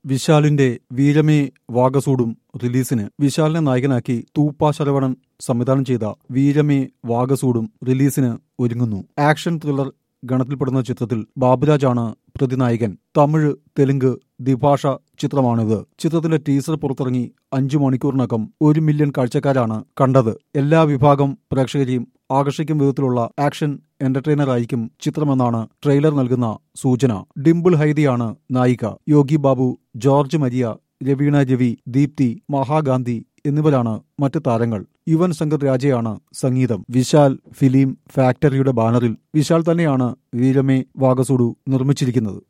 വിശാലിന്റെ വീരമേ വാഗസൂടും റിലീസിന് വിശാലിനെ നായകനാക്കി തൂപ്പ ശരവണൻ സംവിധാനം ചെയ്ത വീരമേ വാഗസൂടും റിലീസിന് ഒരുങ്ങുന്നു ആക്ഷൻ ത്രില്ലർ ഗണത്തിൽപ്പെടുന്ന ചിത്രത്തിൽ ബാബുരാജാണ് പ്രതിനായകൻ തമിഴ് തെലുങ്ക് ദ്വിഭാഷ ചിത്രമാണിത് ചിത്രത്തിന്റെ ടീസർ പുറത്തിറങ്ങി അഞ്ചു മണിക്കൂറിനകം ഒരു മില്യൺ കാഴ്ചക്കാരാണ് കണ്ടത് എല്ലാ വിഭാഗം പ്രേക്ഷകരെയും ആകർഷിക്കും വിധത്തിലുള്ള ആക്ഷൻ എന്റർടൈനർ ആയിരിക്കും ചിത്രമെന്നാണ് ട്രെയിലർ നൽകുന്ന സൂചന ഡിംപിൾ ഹൈദിയാണ് നായിക യോഗി ബാബു ജോർജ് മരിയ രവീണ രവി ദീപ്തി മഹാഗാന്ധി എന്നിവരാണ് മറ്റ് താരങ്ങൾ യുവൻ ശങ്കർ രാജയാണ് സംഗീതം വിശാൽ ഫിലിം ഫാക്ടറിയുടെ ബാനറിൽ വിശാൽ തന്നെയാണ് വീരമേ വാഗസൂഡു നിർമ്മിച്ചിരിക്കുന്നത്